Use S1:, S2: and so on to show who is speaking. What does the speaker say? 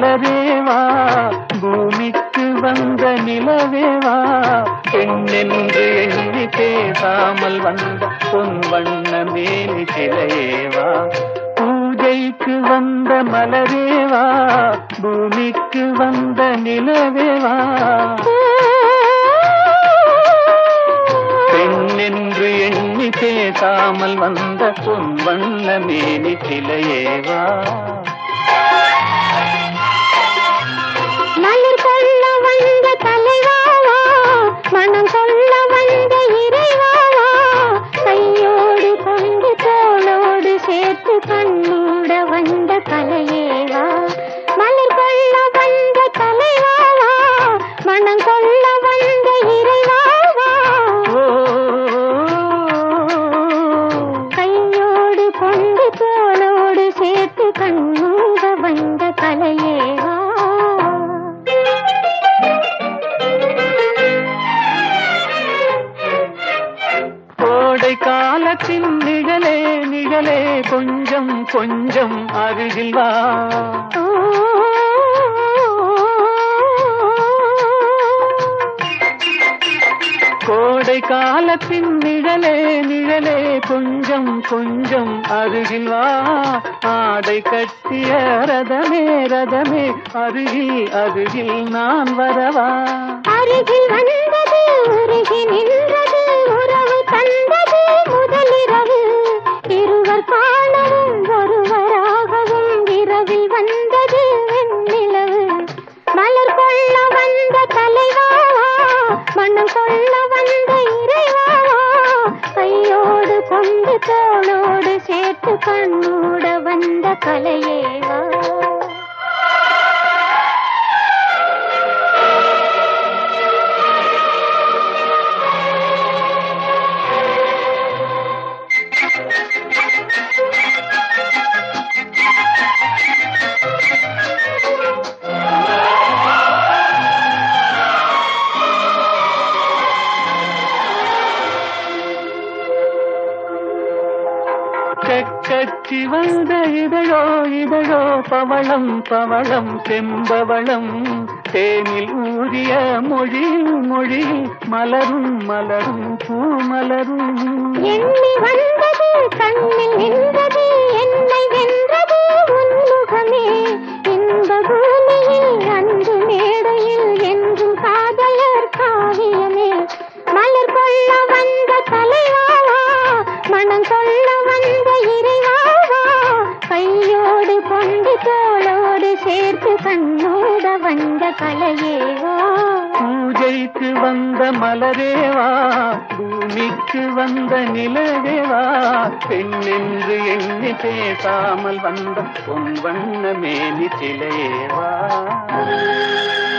S1: மலரேவா பூமிக்கு வந்த நிலவேவா பெண்ணென்று எண்ணி பேசாமல் வந்த பொன் வண்ண மேனி சிலையேவா பூஜைக்கு வந்த மலரேவா பூமிக்கு வந்த நிலவேவா பெண்ணென்று எண்ணி பேசாமல் வந்த பொன் வண்ண மேனி சிலையேவா
S2: மலர் கொள்ள வந்த தலைவாவா மனம் சொல்ல வந்த இறைவாவா கையோடு கொண்டு தோளோடு சேர்த்து கண்ணூட வந்த கலையேவா மலர் கொள்ள வந்த தலைவாவா மனம் சொல்ல வந்த இறைவாவா
S1: ஓ
S2: கையோடு கொண்டு தோளோடு சேர்த்து கண்ணூட வந்த கலையேவா
S1: கோடை காலத்தின் நிழலே நிழலே கொஞ்சம் கொஞ்சம் அருகில் வா கோடை காலத்தின் நிழலே நிழலே கொஞ்சம் கொஞ்சம் அருகில் வா ஆடை கட்டிய ரதமே ரதமே அருகில் அருகில் நான் வரவா
S2: அருகில் வந்தது உருகி நின்றது உறவு தந்தது முதலிரவு இருவர் காணவும் ஒருவராகவும் இரவில் வந்தது வெண்ணிலவு மலர் கொள்ள வந்த தலைவாவா மனம் கொள்ள வந்த இறைவாவா கையோடு கொண்டு தோளோடு சேர்த்து கண்ணூட வந்த கலையேவா
S1: கக்கச்சி வந்த இதழோ இதழோ பவளம் பவளம் செம்பவளம் தேனில் ஊறிய மொழி மொழி மலரும் மலரும் பூமலரும்
S2: எண்ணி வந்தது கண்ணில் நின்றது என்னை வென்றது உன்முகமே இந்த பூமியில் அன்பு மேடையில் என்றும் காதலர் காவியமே மலர் கொள்ள வந்த தலைவாவா மனம் கொள்ள வந்த இறைவாவா கையோடு கொண்டு தோளோடு சேர்த்து கண்ணோட வந்த கலையேவா
S1: பூஜைக்கு வந்த மலரேவா பூமிக்கு வந்த நிலவேவா பெண்ணென்று எண்ணி பேசாமல் வந்த பொன் வண்ண மேனி சிலையேவா